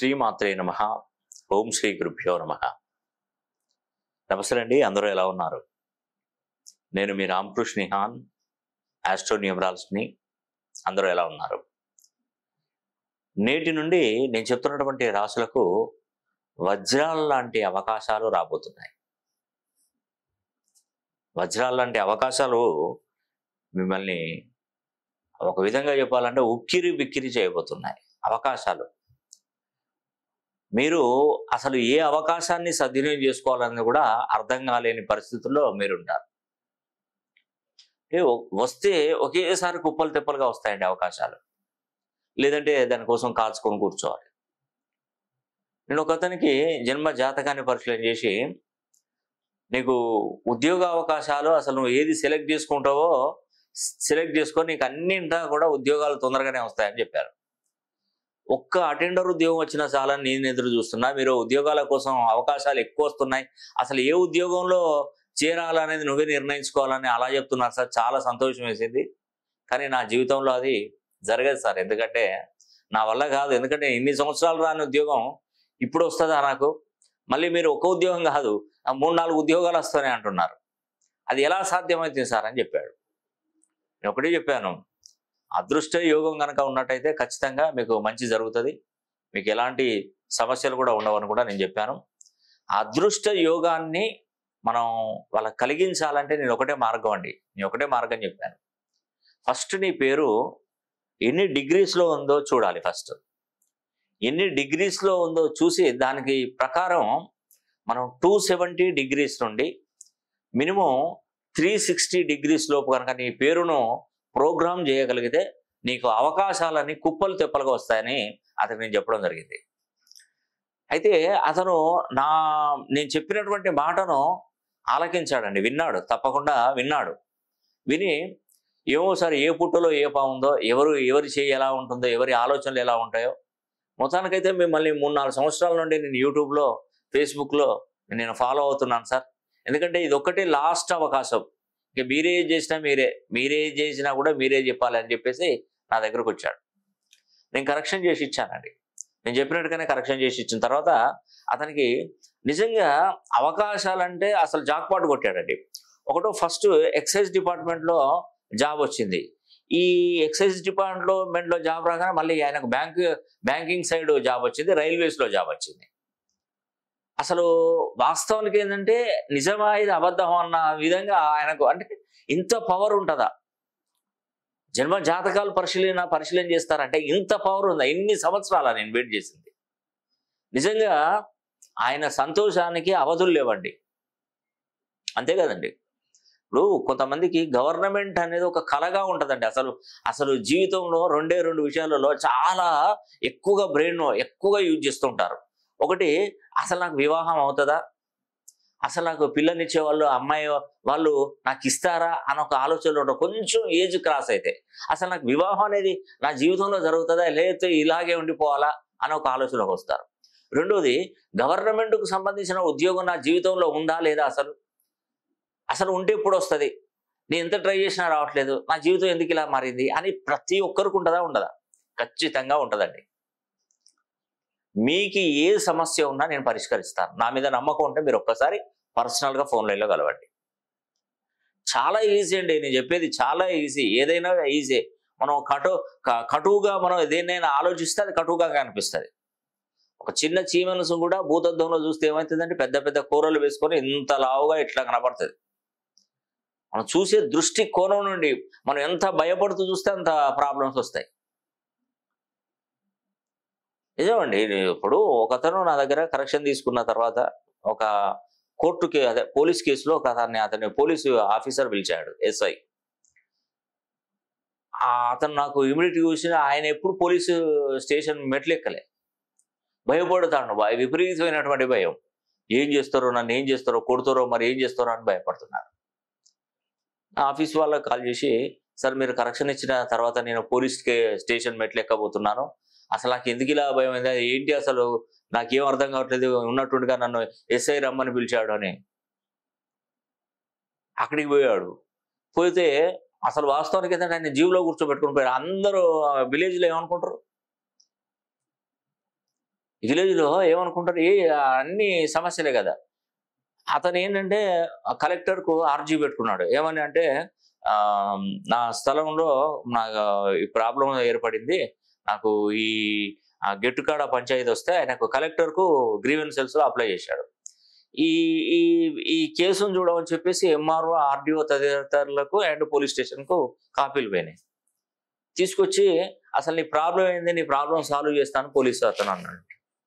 శ్రీమాత్రే నమ ఓం శ్రీ గురుభ్యో నమ నమస్తే అండి అందరూ ఎలా ఉన్నారు నేను మీ రామకృష్ణ హాన్ ఆస్ట్రో న్యూమరాల్స్ని అందరూ ఎలా ఉన్నారు నేటి నుండి నేను చెప్తున్నటువంటి రాసులకు వజ్రాల లాంటి అవకాశాలు రాబోతున్నాయి వజ్రాల లాంటి అవకాశాలు మిమ్మల్ని ఒక విధంగా చెప్పాలంటే ఉక్కిరి బిక్కిరి చేయబోతున్నాయి అవకాశాలు మీరు అసలు ఏ అవకాశాన్ని సద్వినియోగం చేసుకోవాలని కూడా అర్థం కాలేని పరిస్థితుల్లో మీరు ఉంటారు ఏ వ- వస్తే ఒకేసారి కుప్పలు తెప్పలుగా వస్తాయండి అవకాశాలు లేదంటే దానికోసం కాల్చుకొని కూర్చోవాలి నేను ఒక అతనికి జన్మ జాతకాన్ని పరిశీలన చేసి నీకు ఉద్యోగ అవకాశాలు అసలు నువ్వు ఏది సెలెక్ట్ చేసుకుంటావో సెలెక్ట్ చేసుకొని నీకు అన్నింటా కూడా ఉద్యోగాలు తొందరగానే వస్తాయని చెప్పారు ఒక్క అటెండర్ ఉద్యోగం వచ్చినా చాలని నేను ఎదురు చూస్తున్నా మీరు ఉద్యోగాల కోసం అవకాశాలు ఎక్కువ వస్తున్నాయి అసలు ఏ ఉద్యోగంలో చేరాలనేది నువ్వే నిర్ణయించుకోవాలని అలా చెప్తున్నారు సార్ చాలా సంతోషం వేసింది కానీ నా జీవితంలో అది జరగదు సార్ ఎందుకంటే నా వల్ల కాదు ఎందుకంటే ఇన్ని సంవత్సరాలు రాని ఉద్యోగం ఇప్పుడు వస్తుందా నాకు మళ్ళీ మీరు ఒక ఉద్యోగం కాదు ఆ మూడు నాలుగు ఉద్యోగాలు వస్తాయని అంటున్నారు అది ఎలా సాధ్యమవుతుంది సార్ అని చెప్పాడు నేను ఒకటే చెప్పాను అదృష్ట యోగం కనుక ఉన్నట్టయితే ఖచ్చితంగా మీకు మంచి జరుగుతుంది మీకు ఎలాంటి సమస్యలు కూడా ఉండవని కూడా నేను చెప్పాను ఆ అదృష్ట యోగాన్ని మనం వాళ్ళకి కలిగించాలంటే నేను ఒకటే మార్గం అండి నేను ఒకటే మార్గం చెప్పాను ఫస్ట్ నీ పేరు ఎన్ని డిగ్రీస్లో ఉందో చూడాలి ఫస్ట్ ఎన్ని డిగ్రీస్లో ఉందో చూసి దానికి ప్రకారం మనం టూ సెవెంటీ డిగ్రీస్ నుండి మినిమం త్రీ సిక్స్టీ డిగ్రీస్ లోపు కనుక నీ పేరును ప్రోగ్రామ్ చేయగలిగితే నీకు అవకాశాలన్నీ కుప్పలు తెప్పలుగా వస్తాయని అతను నేను చెప్పడం జరిగింది అయితే అతను నా నేను చెప్పినటువంటి మాటను ఆలకించాడండి విన్నాడు తప్పకుండా విన్నాడు విని ఏమో సార్ ఏ పుట్టలో ఏ పాముందో ఎవరు ఎవరి చేయి ఎలా ఉంటుందో ఎవరి ఆలోచనలు ఎలా ఉంటాయో మొత్తానికైతే మిమ్మల్ని మూడు నాలుగు సంవత్సరాల నుండి నేను యూట్యూబ్లో ఫేస్బుక్లో నేను ఫాలో అవుతున్నాను సార్ ఎందుకంటే ఇది ఒక్కటే లాస్ట్ అవకాశం ఇక మీరే ఏం చేసినా మీరే మీరే ఏం చేసినా కూడా మీరే చెప్పాలి అని చెప్పేసి నా దగ్గరకు వచ్చాడు నేను కరెక్షన్ చేసి ఇచ్చానండి నేను చెప్పినట్టుగానే కరెక్షన్ చేసి ఇచ్చిన తర్వాత అతనికి నిజంగా అవకాశాలంటే అసలు జాక్పాట్ కొట్టాడండి ఒకటో ఫస్ట్ ఎక్సైజ్ డిపార్ట్మెంట్లో జాబ్ వచ్చింది ఈ ఎక్సైజ్ డిపార్ట్మెంట్లో జాబ్ రాగానే మళ్ళీ ఆయనకు బ్యాంక్ బ్యాంకింగ్ సైడ్ జాబ్ వచ్చింది రైల్వేస్లో జాబ్ వచ్చింది అసలు వాస్తవానికి ఏంటంటే నిజమా ఇది అబద్ధం అన్న విధంగా ఆయనకు అంటే ఇంత పవర్ ఉంటుందా జన్మ జాతకాలు పరిశీలన పరిశీలన చేస్తారంటే ఇంత పవర్ ఉందా ఇన్ని సంవత్సరాల నేను వెయిట్ చేసింది నిజంగా ఆయన సంతోషానికి అవధులు లేవండి అంతే కదండి ఇప్పుడు కొంతమందికి గవర్నమెంట్ అనేది ఒక కళగా ఉంటుందండి అసలు అసలు జీవితంలో రెండే రెండు విషయాలలో చాలా ఎక్కువగా బ్రెయిన్ ఎక్కువగా యూజ్ చేస్తుంటారు ఒకటి అసలు నాకు వివాహం అవుతుందా అసలు నాకు పిల్లనిచ్చే వాళ్ళు అమ్మాయి వాళ్ళు నాకు ఇస్తారా అని ఒక ఆలోచనలో ఉంటారు కొంచెం ఏజ్ క్రాస్ అయితే అసలు నాకు వివాహం అనేది నా జీవితంలో జరుగుతుందా లేకపోతే ఇలాగే ఉండిపోవాలా అని ఒక ఆలోచనలోకి వస్తారు రెండోది గవర్నమెంట్కు సంబంధించిన ఉద్యోగం నా జీవితంలో ఉందా లేదా అసలు అసలు ఉంటే ఎప్పుడు వస్తుంది నేను ఎంత ట్రై చేసినా రావట్లేదు నా జీవితం ఎందుకు ఇలా మారింది అని ప్రతి ఒక్కరికి ఉంటుందా ఉండదా ఖచ్చితంగా ఉంటుందండి మీకు ఏ సమస్య ఉన్నా నేను పరిష్కరిస్తాను నా మీద నమ్మకం ఉంటే మీరు ఒక్కసారి పర్సనల్గా ఫోన్ లైన్లో కలవండి చాలా ఈజీ అండి నేను చెప్పేది చాలా ఈజీ ఏదైనా ఈజీ మనం కటు క- కటువుగా మనం దేన్నైనా ఆలోచిస్తే అది కటువుగా కనిపిస్తుంది ఒక చిన్న చీమనసు కూడా భూతద్దంలో చూస్తే ఏమవుతుందంటే పెద్ద పెద్ద కూరలు వేసుకొని ఇంత లావుగా ఇట్లా కనపడుతుంది మనం చూసే దృష్టి కోణం నుండి మనం ఎంత భయపడుతూ చూస్తే అంత ప్రాబ్లమ్స్ వస్తాయి నిజమండి ఇది ఇప్పుడు ఒకతను నా దగ్గర కరెక్షన్ తీసుకున్న తర్వాత ఒక కోర్టుకి అదే పోలీస్ కేసులో ఒక అతన్ని అతని పోలీసు ఆఫీసర్ పిలిచాడు ఎస్ఐ అతను నాకు ఇమీడియట్ చూసి ఆయన ఎప్పుడు పోలీసు స్టేషన్ మెట్లు ఎక్కలే భయపడతాడు భయ విపరీతమైనటువంటి భయం ఏం చేస్తారో నన్ను ఏం చేస్తారో కొడుతారో మరి ఏం చేస్తారో అని భయపడుతున్నాడు నా ఆఫీస్ వాళ్ళకి కాల్ చేసి సార్ మీరు కరెక్షన్ ఇచ్చిన తర్వాత నేను పోలీస్ స్టేషన్ మెట్లు ఎక్కబోతున్నాను అసలు నాకు ఎందుకు ఇలా భయం అయింది అది ఏంటి అసలు నాకేం అర్థం కావట్లేదు ఉన్నట్టుండిగా నన్ను ఎస్ఐ రమ్మని పిలిచాడు అని అక్కడికి పోయాడు పోతే అసలు వాస్తవానికి ఏంటంటే ఆయన జీవులో కూర్చోబెట్టుకుని పోయారు అందరూ విలేజ్లో ఏమనుకుంటారు విలేజ్లో ఏమనుకుంటారు ఏ అన్ని సమస్యలే కదా అతను ఏంటంటే ఆ కలెక్టర్కు ఆర్జీ పెట్టుకున్నాడు ఏమని అంటే ఆ, నా స్థలంలో నాకు ఈ ప్రాబ్లం ఏర్పడింది నాకు ఈ ఆ గెట్టుకాడ పంచాయతీ వస్తే ఆయనకు కలెక్టర్కు గ్రీవెన్సెల్స్ అప్లై చేశాడు ఈ ఈ ఈ కేసును చూడమని చెప్పేసి ఎంఆర్ఓ ఆర్డీఓ తదితరులకు అండ్ పోలీస్ స్టేషన్కు కాపీలు పోయినాయి తీసుకొచ్చి అసలు నీ ప్రాబ్లం ఏంది నీ ప్రాబ్లం సాల్వ్ చేస్తాను పోలీసు అతను అన్నాడు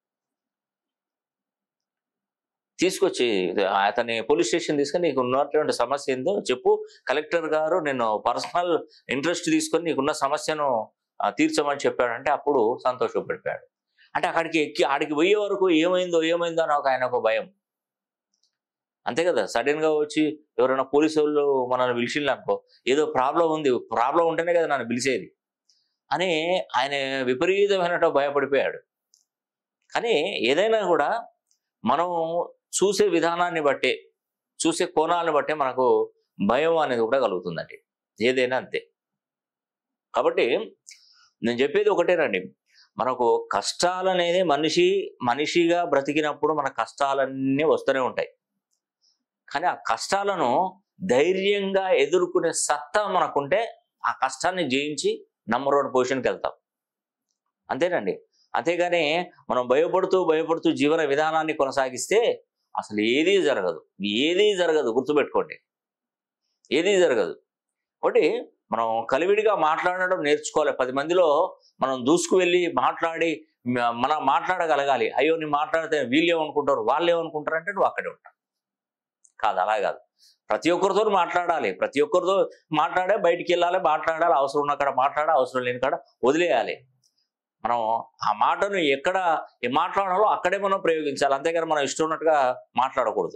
తీసుకొచ్చి అతని పోలీస్ స్టేషన్ తీసుకొని నీకు ఉన్నటువంటి సమస్య ఏందో చెప్పు కలెక్టర్ గారు నేను పర్సనల్ ఇంట్రెస్ట్ తీసుకొని నీకున్న సమస్యను ఆ, తీర్చమని చెప్పాడంటే అప్పుడు సంతోషపడిపోయాడు అంటే అక్కడికి ఎక్కి ఆడికి పోయే వరకు ఏమైందో ఏమైందో అని ఒక ఆయన ఒక భయం అంతే కదా సడన్ గా వచ్చి ఎవరైనా పోలీసు వాళ్ళు మనల్ని పిలిచిండ్రు అనుకో ఏదో ప్రాబ్లం ఉంది ప్రాబ్లం ఉంటేనే కదా నన్ను పిలిచేది అని ఆయన విపరీతమైన భయపడిపోయాడు కానీ ఏదైనా కూడా మనం చూసే విధానాన్ని బట్టే చూసే కోణాలను బట్టే మనకు భయం అనేది కూడా కలుగుతుందండి ఏదైనా అంతే కాబట్టి నేను చెప్పేది ఒకటేనండి మనకు కష్టాలు అనేది మనిషి మనిషిగా బ్రతికినప్పుడు మన కష్టాలన్నీ వస్తూనే ఉంటాయి కానీ ఆ కష్టాలను ధైర్యంగా ఎదుర్కొనే సత్తా మనకుంటే ఆ కష్టాన్ని జయించి నంబర్ వన్ పొజిషన్కి వెళ్తాం అంతేనండి అంతేగాని మనం భయపడుతూ భయపడుతూ జీవన విధానాన్ని కొనసాగిస్తే అసలు ఏదీ జరగదు ఏదీ జరగదు గుర్తుపెట్టుకోండి ఏదీ జరగదు ఒకటి మనం కలివిడిగా మాట్లాడడం నేర్చుకోవాలి పది మందిలో మనం దూసుకు వెళ్ళి మాట్లాడి మ- మనం మాట్లాడగలగాలి అయ్యో నీ మాట్లాడితే వీళ్ళు ఏమనుకుంటారు వాళ్ళు ఏమనుకుంటారు అంటే నువ్వు అక్కడే ఉంటావు కాదు అలా కాదు ప్రతి ఒక్కరితో మాట్లాడాలి ప్రతి ఒక్కరితో మాట్లాడే బయటికి వెళ్ళాలి మాట్లాడాలి అవసరం ఉన్న కాడ మాట్లాడాలి అవసరం లేని కాడ వదిలేయాలి మనం ఆ మాటను ఎక్కడ ఏ మాట్లాడాలో అక్కడే మనం ప్రయోగించాలి అంతేగాని మనం ఇష్టం ఉన్నట్టుగా మాట్లాడకూడదు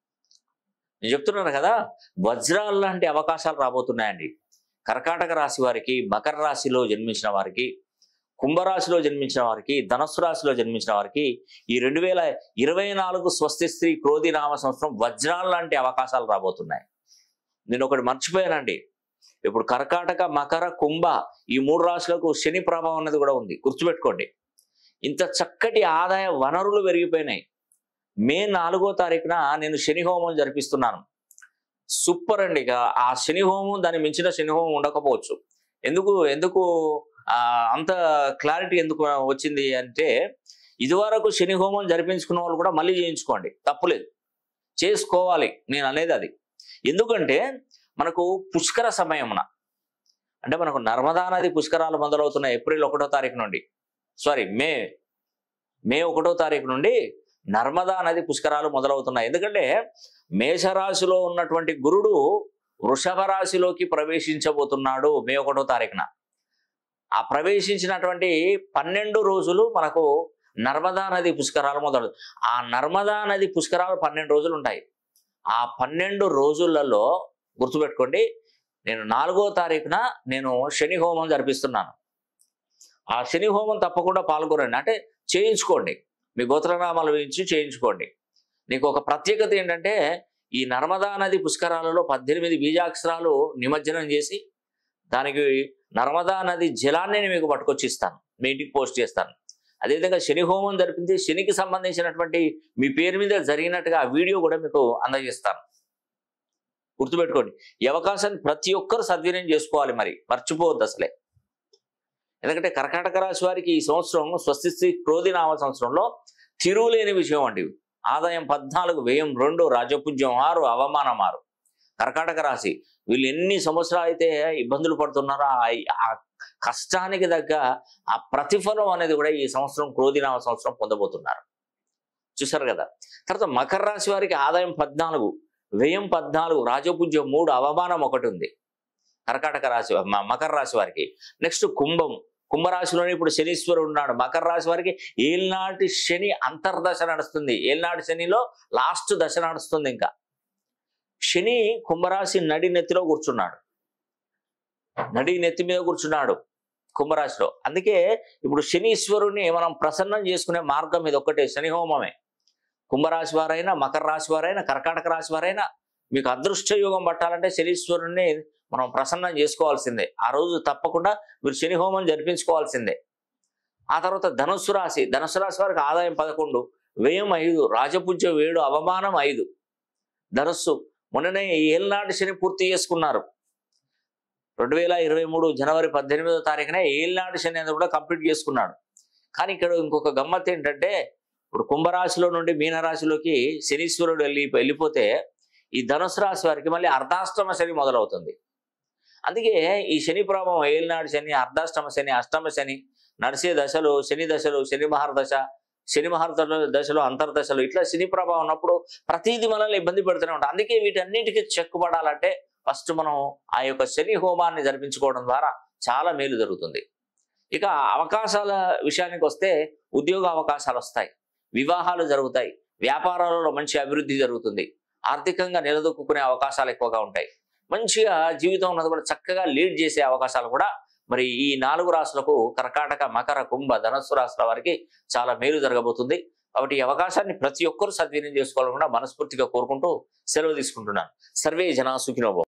నేను చెప్తున్నాను కదా వజ్రాలు లాంటి అవకాశాలు రాబోతున్నాయండి కర్కాటక రాశి వారికి మకర రాశిలో జన్మించిన వారికి కుంభరాశిలో జన్మించిన వారికి ధనస్సు రాశిలో జన్మించిన వారికి ఈ రెండు వేల ఇరవై నాలుగు స్వస్తి స్త్రీ క్రోధి నామ సంవత్సరం వజ్రాలు లాంటి అవకాశాలు రాబోతున్నాయి నేను ఒకటి మర్చిపోయానండి ఇప్పుడు కర్కాటక మకర కుంభ ఈ మూడు రాశులకు శని ప్రభావం అనేది కూడా ఉంది గుర్తుపెట్టుకోండి ఇంత చక్కటి ఆదాయ వనరులు పెరిగిపోయినాయి మే నాలుగో తారీఖున నేను శని హోమం జరిపిస్తున్నాను సూపర్ అండి ఇక ఆ శని హోమం దాన్ని మించిన శని హోమం ఉండకపోవచ్చు ఎందుకు ఎందుకు ఆ, అంత క్లారిటీ ఎందుకు వచ్చింది అంటే ఇదివరకు శని హోమం జరిపించుకున్న వాళ్ళు కూడా మళ్ళీ చేయించుకోండి తప్పులేదు చేసుకోవాలి నేను అనేది అది ఎందుకంటే మనకు పుష్కర సమయమున అంటే మనకు నర్మదా నది పుష్కరాలు మొదలవుతున్నాయి ఏప్రిల్ ఒకటో తారీఖు నుండి సారీ మే మే ఒకటో తారీఖు నుండి నర్మదా నది పుష్కరాలు మొదలవుతున్నాయి ఎందుకంటే మేషరాశిలో ఉన్నటువంటి గురుడు వృషభ రాశిలోకి ప్రవేశించబోతున్నాడు మే ఒకటో తారీఖున ఆ ప్రవేశించినటువంటి పన్నెండు రోజులు మనకు నర్మదా నది పుష్కరాలు మొదలు ఆ నర్మదా నది పుష్కరాలు పన్నెండు రోజులు ఉంటాయి ఆ పన్నెండు రోజులలో గుర్తుపెట్టుకోండి నేను నాలుగో తారీఖున నేను శని హోమం జరిపిస్తున్నాను ఆ శని హోమం తప్పకుండా పాల్గొనండి అంటే చేయించుకోండి మీ గోత్రనామాలు వేయించి చేయించుకోండి నీకు ఒక ప్రత్యేకత ఏంటంటే ఈ నర్మదా నది పుష్కరాలలో పద్దెనిమిది బీజాక్షరాలు నిమజ్జనం చేసి దానికి నర్మదా నది జలాన్ని నేను మీకు పట్టుకొచ్చి ఇస్తాను మీ ఇంటికి పోస్ట్ చేస్తాను అదేవిధంగా శని హోమం జరిపించి శనికి సంబంధించినటువంటి మీ పేరు మీద జరిగినట్టుగా ఆ వీడియో కూడా మీకు అందజేస్తాను గుర్తుపెట్టుకోండి ఈ అవకాశాన్ని ప్రతి ఒక్కరు సద్వినియోగం చేసుకోవాలి మరి మర్చిపోవద్దు అసలే ఎందుకంటే కర్కాటక రాశి వారికి ఈ సంవత్సరం స్వస్తి శ్రీ క్రోధి నామ సంవత్సరంలో తిరుగులేని విషయం అండి ఆదాయం పద్నాలుగు వ్యయం రెండు రాజపూజ్యం ఆరు అవమానం ఆరు కర్కాటక రాశి వీళ్ళు ఎన్ని సంవత్సరాలు అయితే ఇబ్బందులు పడుతున్నారో ఆ- ఆ కష్టానికి తగ్గ ఆ ప్రతిఫలం అనేది కూడా ఈ సంవత్సరం క్రోధినామ సంవత్సరం పొందబోతున్నారు చూసారు కదా తర్వాత మకర రాశి వారికి ఆదాయం పద్నాలుగు వ్యయం పద్నాలుగు రాజపూజ్యం మూడు అవమానం ఒకటి ఉంది కర్కాటక రాశి వా- మ- మకర రాశి వారికి నెక్స్ట్ కుంభం కుంభరాశిలోనే ఇప్పుడు శనీశ్వరుడు ఉన్నాడు మకర రాశి వారికి ఏల్నాటి శని అంతర్దశ నడుస్తుంది ఏల్నాటి శనిలో లాస్ట్ దశ నడుస్తుంది ఇంకా శని కుంభరాశి నడి నెత్తిలో కూర్చున్నాడు నడి నెత్తి మీద కూర్చున్నాడు కుంభరాశిలో అందుకే ఇప్పుడు శనీశ్వరుని మనం ప్రసన్నం చేసుకునే మార్గం ఇది ఒక్కటే శని హోమమే కుంభరాశి వారైనా మకర రాశి వారైనా కర్కాటక రాశి వారైనా మీకు అదృష్ట యోగం పట్టాలంటే శనీశ్వరుణ్ణి మనం ప్రసన్నం చేసుకోవాల్సిందే ఆ రోజు తప్పకుండా మీరు శని హోమం జరిపించుకోవాల్సిందే ఆ తర్వాత ధనుస్సు రాశి ధనుస్సు రాశి వారికి ఆదాయం పదకొండు వ్యయం ఐదు రాజపూజ్యం ఏడు అవమానం ఐదు ధనుస్సు మొన్ననే ఏళ్ళనాటి శని పూర్తి చేసుకున్నారు రెండు వేల ఇరవై మూడు జనవరి పద్దెనిమిదో తారీఖున ఏళ్ళనాటి శని అనేది కూడా కంప్లీట్ చేసుకున్నాడు కానీ ఇక్కడ ఇంకొక గమ్మత్ ఏంటంటే ఇప్పుడు కుంభరాశిలో నుండి మీనరాశిలోకి శనీశ్వరుడు వెళ్ళి వెళ్ళిపోతే ఈ ధనుసు రాశి వారికి మళ్ళీ అర్ధాష్టమ శని మొదలవుతుంది అందుకే ఈ శని ప్రభావం ఏలినాడు శని అర్ధాష్టమ శని అష్టమ శని నడిచే దశలు శని దశలు శని మహర్దశ శని మహర్ద దశలు అంతర్దశలు ఇట్లా శని ప్రభావం ఉన్నప్పుడు ప్రతిదీ మనల్ని ఇబ్బంది పెడుతూనే ఉంటాం అందుకే వీటన్నిటికీ చెక్కుపడాలంటే ఫస్ట్ మనం ఆ యొక్క శని హోమాన్ని జరిపించుకోవడం ద్వారా చాలా మేలు జరుగుతుంది ఇక అవకాశాల విషయానికి వస్తే ఉద్యోగ అవకాశాలు వస్తాయి వివాహాలు జరుగుతాయి వ్యాపారాలలో మంచి అభివృద్ధి జరుగుతుంది ఆర్థికంగా నిలదొక్కునే అవకాశాలు ఎక్కువగా ఉంటాయి మంచిగా జీవితం ఉన్నది కూడా చక్కగా లీడ్ చేసే అవకాశాలు కూడా మరి ఈ నాలుగు రాశులకు కర్కాటక మకర కుంభ ధనస్సు రాశుల వారికి చాలా మేలు జరగబోతుంది కాబట్టి ఈ అవకాశాన్ని ప్రతి ఒక్కరూ సద్వినియోగం చేసుకోవాలని కూడా మనస్ఫూర్తిగా కోరుకుంటూ సెలవు తీసుకుంటున్నాను సర్వే జనా సుఖినోభవం